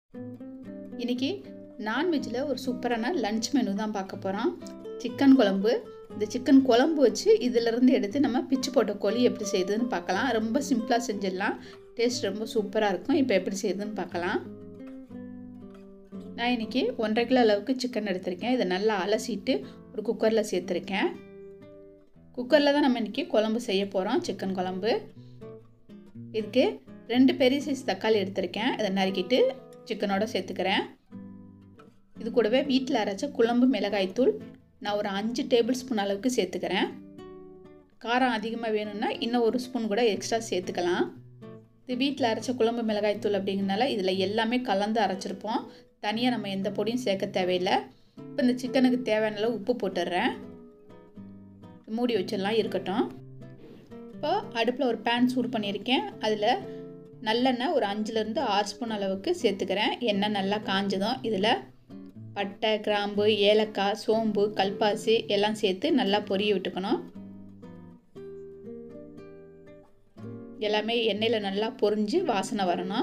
இன்றைக்கி நான்வெஜ்ஜில் ஒரு சூப்பரான லன்ச் மெனு தான் பார்க்க போகிறோம் சிக்கன் குழம்பு இந்த சிக்கன் குழம்பு வச்சு இதிலிருந்து எடுத்து நம்ம பிச்சு போட்ட கோழி எப்படி செய்யுதுன்னு பார்க்கலாம் ரொம்ப சிம்பிளாக செஞ்சிடலாம் டேஸ்ட் ரொம்ப சூப்பராக இருக்கும் இப்போ எப்படி செய்யுதுன்னு பார்க்கலாம் நான் இன்றைக்கி ஒன்றரை கிலோ அளவுக்கு சிக்கன் எடுத்திருக்கேன் இதை நல்லா அலசிட்டு ஒரு குக்கரில் சேர்த்துருக்கேன் குக்கரில் தான் நம்ம இன்றைக்கி குழம்பு செய்ய போகிறோம் சிக்கன் குழம்பு இதுக்கு ரெண்டு பெரிய சைஸ் தக்காளி எடுத்திருக்கேன் இதை நறுக்கிட்டு சிக்கனோட சேர்த்துக்கிறேன் இது கூடவே வீட்டில் அரைச்ச குழம்பு மிளகாய்த்தூள் நான் ஒரு அஞ்சு டேபிள் ஸ்பூன் அளவுக்கு சேர்த்துக்கிறேன் காரம் அதிகமாக வேணும்னா இன்னும் ஒரு ஸ்பூன் கூட எக்ஸ்ட்ரா சேர்த்துக்கலாம் இது வீட்டில் அரைச்ச குழம்பு மிளகாய்த்தூள் அப்படிங்கிறனால இதில் எல்லாமே கலந்து அரைச்சிருப்போம் தனியாக நம்ம எந்த பொடியும் சேர்க்க தேவையில்லை இப்போ இந்த சிக்கனுக்கு தேவையான அளவு உப்பு போட்டுடுறேன் மூடி வச்சிடலாம் இருக்கட்டும் இப்போ அடுப்பில் ஒரு பேன் சூடு பண்ணியிருக்கேன் அதில் நல்லெண்ணெய் ஒரு அஞ்சுலேருந்து ஆறு ஸ்பூன் அளவுக்கு சேர்த்துக்கிறேன் எண்ணெய் நல்லா காஞ்சதும் இதில் பட்டை கிராம்பு ஏலக்காய் சோம்பு கல்பாசி எல்லாம் சேர்த்து நல்லா பொரிய விட்டுக்கணும் எல்லாமே எண்ணெயில் நல்லா பொரிஞ்சு வாசனை வரணும்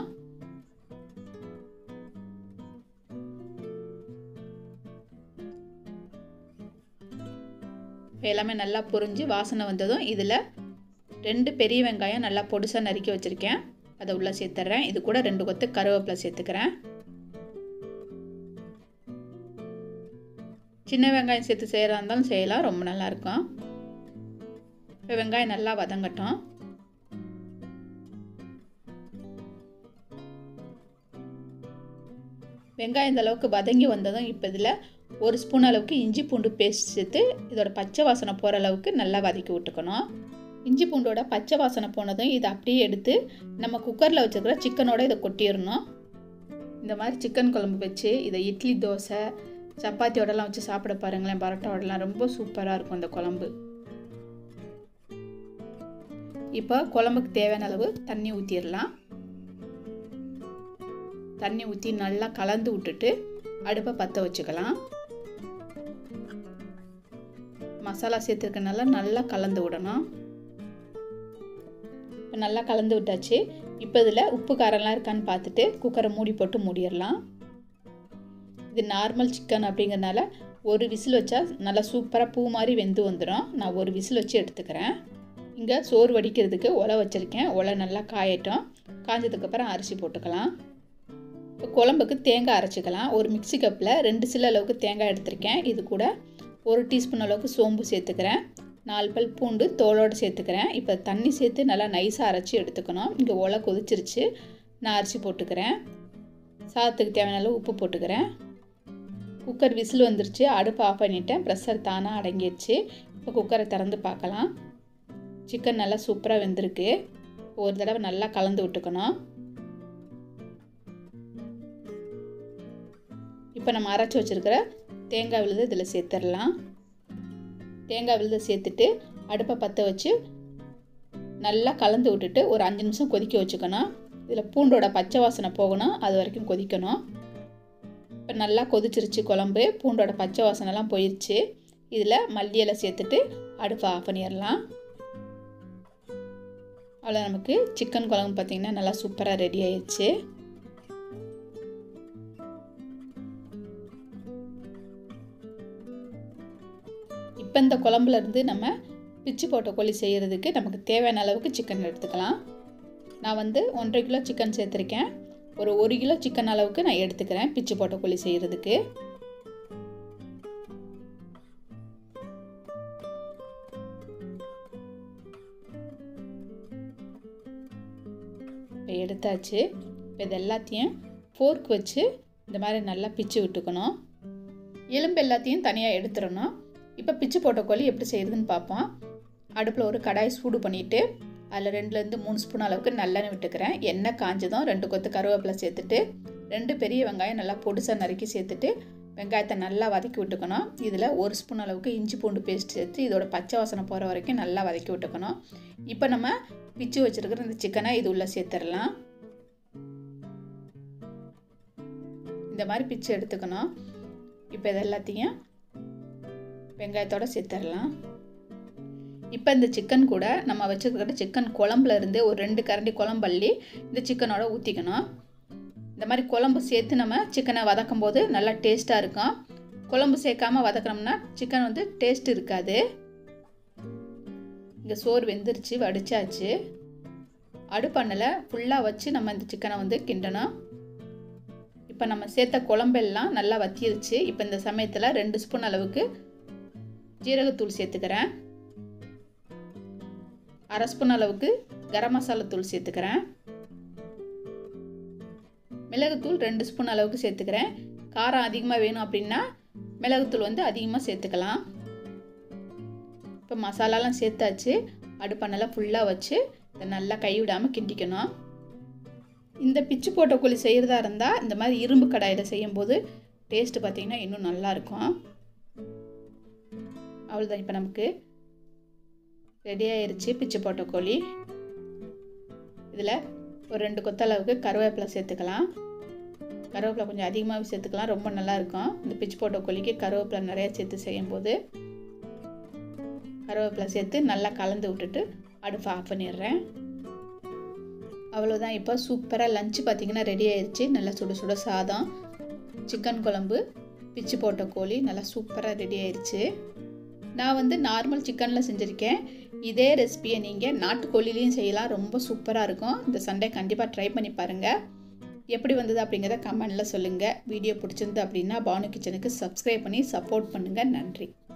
எல்லாமே நல்லா பொரிஞ்சு வாசனை வந்ததும் இதில் ரெண்டு பெரிய வெங்காயம் நல்லா பொடிசாக நறுக்கி வச்சுருக்கேன் அதை உள்ளே சேர்த்துட்றேன் இது கூட ரெண்டு கொத்து கருவேப்பிலை சேர்த்துக்கிறேன் சின்ன வெங்காயம் சேர்த்து செய்கிறதா இருந்தாலும் செய்யலாம் ரொம்ப நல்லாயிருக்கும் இப்போ வெங்காயம் நல்லா வதங்கட்டும் வெங்காயம் இந்த அளவுக்கு வதங்கி வந்ததும் இப்போ இதில் ஒரு ஸ்பூன் அளவுக்கு இஞ்சி பூண்டு பேஸ்ட் சேர்த்து இதோட பச்சை வாசனை போகிற அளவுக்கு நல்லா வதக்கி விட்டுக்கணும் இஞ்சி பூண்டோட பச்சை வாசனை போனதும் இதை அப்படியே எடுத்து நம்ம குக்கரில் வச்சுருக்கிற சிக்கனோட இதை கொட்டிடணும் இந்த மாதிரி சிக்கன் குழம்பு வச்சு இதை இட்லி தோசை சப்பாத்தியோடலாம் வச்சு சாப்பிட பாருங்களேன் பரோட்டாவோடலாம் ரொம்ப சூப்பராக இருக்கும் இந்த குழம்பு இப்போ குழம்புக்கு தேவையான அளவு தண்ணி ஊற்றிடலாம் தண்ணி ஊற்றி நல்லா கலந்து விட்டுட்டு அடுப்பை பற்ற வச்சுக்கலாம் மசாலா சேர்த்துருக்கனால நல்லா கலந்து விடணும் இப்போ நல்லா கலந்து விட்டாச்சு இப்போ இதில் உப்பு காரம்லாம் இருக்கான்னு பார்த்துட்டு குக்கரை மூடி போட்டு மூடிடலாம் இது நார்மல் சிக்கன் அப்படிங்கிறனால ஒரு விசில் வச்சா நல்லா சூப்பராக பூ மாதிரி வெந்து வந்துடும் நான் ஒரு விசில் வச்சு எடுத்துக்கிறேன் இங்கே சோறு வடிக்கிறதுக்கு ஒலை வச்சுருக்கேன் ஒலை நல்லா காயட்டும் காஞ்சதுக்கப்புறம் அரிசி போட்டுக்கலாம் இப்போ குழம்புக்கு தேங்காய் அரைச்சிக்கலாம் ஒரு மிக்சி கப்பில் ரெண்டு சில அளவுக்கு தேங்காய் எடுத்திருக்கேன் இது கூட ஒரு டீஸ்பூன் அளவுக்கு சோம்பு சேர்த்துக்கிறேன் நாலு பல் பூண்டு தோலோடு சேர்த்துக்கிறேன் இப்போ தண்ணி சேர்த்து நல்லா நைஸாக அரைச்சி எடுத்துக்கணும் இங்கே ஒலை கொதிச்சிருச்சு நான் அரிசி போட்டுக்கிறேன் சாதத்துக்கு தேவையான அளவு உப்பு போட்டுக்கிறேன் குக்கர் விசில் வந்துருச்சு அடுப்பு ஆஃப் பண்ணிட்டேன் ப்ரெஷர் தானாக அடங்கிடுச்சு இப்போ குக்கரை திறந்து பார்க்கலாம் சிக்கன் நல்லா சூப்பராக வெந்திருக்கு ஒரு தடவை நல்லா கலந்து விட்டுக்கணும் இப்போ நம்ம அரைச்சி வச்சுருக்கிற தேங்காய் விழுது இதில் சேர்த்துடலாம் தேங்காய் விழுதை சேர்த்துட்டு அடுப்பை பற்ற வச்சு நல்லா கலந்து விட்டுட்டு ஒரு அஞ்சு நிமிஷம் கொதிக்க வச்சுக்கணும் இதில் பூண்டோட பச்சை வாசனை போகணும் அது வரைக்கும் கொதிக்கணும் இப்போ நல்லா கொதிச்சிருச்சு குழம்பு பூண்டோட பச்சை வாசனைலாம் போயிடுச்சு இதில் மல்லி இலை சேர்த்துட்டு அடுப்பை ஆஃப் பண்ணிடலாம் அவ்வளோ நமக்கு சிக்கன் குழம்பு பார்த்திங்கன்னா நல்லா சூப்பராக ரெடி ஆயிடுச்சு இப்போ இந்த குழம்புலேருந்து நம்ம பிச்சு போட்ட கோழி செய்கிறதுக்கு நமக்கு தேவையான அளவுக்கு சிக்கன் எடுத்துக்கலாம் நான் வந்து ஒன்றரை கிலோ சிக்கன் சேர்த்துருக்கேன் ஒரு ஒரு கிலோ சிக்கன் அளவுக்கு நான் எடுத்துக்கிறேன் பிச்சு போட்ட கோழி செய்கிறதுக்கு இப்போ எடுத்தாச்சு இப்போ இது எல்லாத்தையும் ஃபோர்க் வச்சு இந்த மாதிரி நல்லா பிச்சு விட்டுக்கணும் எலும்பு எல்லாத்தையும் தனியாக எடுத்துடணும் இப்போ பிச்சு போட்ட கோழி எப்படி செய்யுதுன்னு பார்ப்போம் அடுப்பில் ஒரு கடாய் சூடு பண்ணிவிட்டு அதில் ரெண்டுலேருந்து மூணு ஸ்பூன் அளவுக்கு நல்லெண்ணெய் விட்டுக்கிறேன் எண்ணெய் காஞ்சதும் ரெண்டு கொத்து கருவேப்பிலை சேர்த்துட்டு ரெண்டு பெரிய வெங்காயம் நல்லா பொடிசாக நறுக்கி சேர்த்துட்டு வெங்காயத்தை நல்லா வதக்கி விட்டுக்கணும் இதில் ஒரு ஸ்பூன் அளவுக்கு இஞ்சி பூண்டு பேஸ்ட் சேர்த்து இதோட பச்சை வாசனை போகிற வரைக்கும் நல்லா வதக்கி விட்டுக்கணும் இப்போ நம்ம பிச்சு வச்சுருக்கிற இந்த சிக்கனை இது உள்ளே சேர்த்துடலாம் இந்த மாதிரி பிச்சு எடுத்துக்கணும் இப்போ இது எல்லாத்தையும் வெங்காயத்தோடு சேர்த்துடலாம் இப்போ இந்த சிக்கன் கூட நம்ம வச்சுருக்கிற சிக்கன் குழம்புல இருந்து ஒரு ரெண்டு கரண்டி குழம்பள்ளி இந்த சிக்கனோட ஊற்றிக்கணும் இந்த மாதிரி குழம்பு சேர்த்து நம்ம சிக்கனை வதக்கும் போது நல்லா டேஸ்ட்டாக இருக்கும் குழம்பு சேர்க்காம வதக்கினோம்னா சிக்கன் வந்து டேஸ்ட் இருக்காது இங்கே சோறு வெந்துருச்சு வடிச்சாச்சு அடுப்பண்ணில் ஃபுல்லாக வச்சு நம்ம இந்த சிக்கனை வந்து கிண்டணும் இப்போ நம்ம சேர்த்த குழம்பெல்லாம் நல்லா வத்திருச்சு இப்போ இந்த சமயத்தில் ரெண்டு ஸ்பூன் அளவுக்கு ஜீரகத்தூள் சேர்த்துக்கிறேன் அரை ஸ்பூன் அளவுக்கு கரம் மசாலா தூள் சேர்த்துக்கிறேன் மிளகுத்தூள் ரெண்டு ஸ்பூன் அளவுக்கு சேர்த்துக்கிறேன் காரம் அதிகமாக வேணும் அப்படின்னா மிளகுத்தூள் வந்து அதிகமாக சேர்த்துக்கலாம் இப்போ மசாலாலாம் சேர்த்தாச்சு அடுப்பண்ணெல்லாம் ஃபுல்லாக வச்சு இதை நல்லா கைவிடாமல் கிண்டிக்கணும் இந்த பிச்சு போட்ட கோழி செய்கிறதா இருந்தால் இந்த மாதிரி இரும்பு கடாயில் செய்யும்போது டேஸ்ட்டு பார்த்திங்கன்னா இன்னும் நல்லாயிருக்கும் அவ்வளோதான் இப்போ நமக்கு ரெடி ஆயிருச்சு பிச்சு போட்ட கோழி இதில் ஒரு ரெண்டு கொத்தளவுக்கு கருவேப்பிலை சேர்த்துக்கலாம் கருவேப்பிலை கொஞ்சம் அதிகமாகவே சேர்த்துக்கலாம் ரொம்ப நல்லாயிருக்கும் இந்த பிச்சு போட்ட கோழிக்கு கருவேப்பிலை நிறையா சேர்த்து செய்யும்போது கருவேப்பிலை சேர்த்து நல்லா கலந்து விட்டுட்டு அடுப்பை ஆஃப் பண்ணிடுறேன் அவ்வளோதான் இப்போ சூப்பராக லஞ்சு பார்த்திங்கன்னா ரெடி ஆயிடுச்சு நல்லா சுட சுட சாதம் சிக்கன் குழம்பு பிச்சு போட்ட கோழி நல்லா சூப்பராக ரெடி ஆயிடுச்சு நான் வந்து நார்மல் சிக்கனில் செஞ்சுருக்கேன் இதே ரெசிபியை நீங்கள் நாட்டுக்கோழிலையும் செய்யலாம் ரொம்ப சூப்பராக இருக்கும் இந்த சண்டே கண்டிப்பாக ட்ரை பண்ணி பாருங்கள் எப்படி வந்தது அப்படிங்கிறத கமெண்டில் சொல்லுங்கள் வீடியோ பிடிச்சிருந்து அப்படின்னா பானு கிச்சனுக்கு சப்ஸ்கிரைப் பண்ணி சப்போர்ட் பண்ணுங்கள் நன்றி